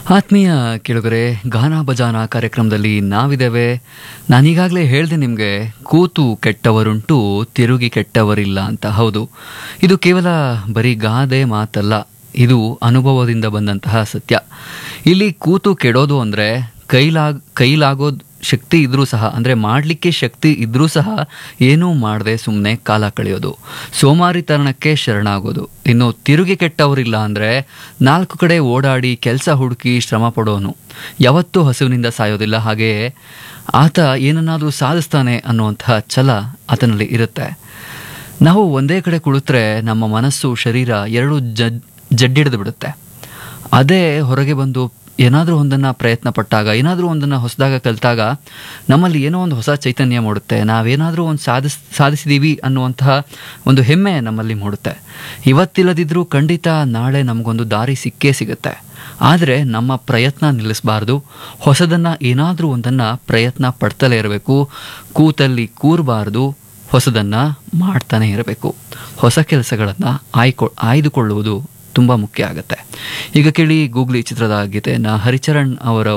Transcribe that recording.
ಆತ್ಮೀಯ ಕೇಳುಗರೆ ಗಾನ ಭಜಾನ ಕಾರ್ಯಕ್ರಮದಲ್ಲಿ ನಾವಿದ್ದೇವೆ ನಾನೀಗಾಗಲೇ ಹೇಳಿದೆ ನಿಮಗೆ ಕೂತು ಕೆಟ್ಟವರುಂಟು ತಿರುಗಿ ಕೆಟ್ಟವರಿಲ್ಲ ಅಂತ ಹೌದು ಇದು ಕೇವಲ ಬರೀ ಗಾದೆ ಮಾತಲ್ಲ ಇದು ಅನುಭವದಿಂದ ಬಂದಂತಹ ಸತ್ಯ ಇಲ್ಲಿ ಕೂತು ಕೆಡೋದು ಅಂದರೆ ಕೈಲಾಗ್ ಕೈಲಾಗೋದು ಶಕ್ತಿ ಇದ್ರೂ ಸಹ ಅಂದರೆ ಮಾಡಲಿಕ್ಕೆ ಶಕ್ತಿ ಇದ್ರೂ ಸಹ ಏನೂ ಮಾಡದೆ ಸುಮ್ಮನೆ ಕಾಲ ಕಳೆಯೋದು ಸೋಮಾರಿತನಕ್ಕೆ ಶರಣಾಗೋದು ಇನ್ನು ತಿರುಗಿ ಕೆಟ್ಟವರಿಲ್ಲ ಅಂದರೆ ನಾಲ್ಕು ಕಡೆ ಓಡಾಡಿ ಕೆಲಸ ಹುಡುಕಿ ಶ್ರಮ ಪಡೋನು ಯಾವತ್ತೂ ಹಸುವಿನಿಂದ ಸಾಯೋದಿಲ್ಲ ಹಾಗೆಯೇ ಆತ ಏನನ್ನಾದರೂ ಸಾಧಿಸ್ತಾನೆ ಅನ್ನುವಂತಹ ಛಲ ಆತನಲ್ಲಿ ಇರುತ್ತೆ ನಾವು ಒಂದೇ ಕಡೆ ಕುಳಿತರೆ ನಮ್ಮ ಮನಸ್ಸು ಶರೀರ ಎರಡು ಜಡ್ ಜಡ್ಡಿಡಿದು ಬಿಡುತ್ತೆ ಅದೇ ಹೊರಗೆ ಬಂದು ಏನಾದರೂ ಒಂದನ್ನು ಪ್ರಯತ್ನ ಪಟ್ಟಾಗ ಏನಾದರೂ ಒಂದನ್ನು ಹೊಸದಾಗ ಕಲಿತಾಗ ನಮ್ಮಲ್ಲಿ ಏನೋ ಒಂದು ಹೊಸ ಚೈತನ್ಯ ಮೂಡುತ್ತೆ ನಾವೇನಾದರೂ ಒಂದು ಸಾಧಿಸ್ ಸಾಧಿಸಿದ್ದೀವಿ ಅನ್ನುವಂತಹ ಒಂದು ಹೆಮ್ಮೆ ನಮ್ಮಲ್ಲಿ ಮೂಡುತ್ತೆ ಇವತ್ತಿಲ್ಲದಿದ್ದರೂ ಖಂಡಿತ ನಾಳೆ ನಮಗೊಂದು ದಾರಿ ಸಿಕ್ಕೇ ಸಿಗುತ್ತೆ ಆದರೆ ನಮ್ಮ ಪ್ರಯತ್ನ ನಿಲ್ಲಿಸಬಾರ್ದು ಹೊಸದನ್ನು ಏನಾದರೂ ಒಂದನ್ನು ಪ್ರಯತ್ನ ಪಡ್ತಲೇ ಇರಬೇಕು ಕೂತಲ್ಲಿ ಕೂರಬಾರ್ದು ಹೊಸದನ್ನು ಮಾಡ್ತಾನೆ ಇರಬೇಕು ಹೊಸ ಕೆಲಸಗಳನ್ನು ಆಯ್ಕೊ ಆಯ್ದುಕೊಳ್ಳುವುದು ತುಂಬ ಮುಖ್ಯ ಆಗುತ್ತೆ ಈಗ ಕೇಳಿ ಗೂಗ್ಲಿ ಚಿತ್ರದ ಗೀತೆಯನ್ನು ಹರಿಚರಣ್ ಅವರ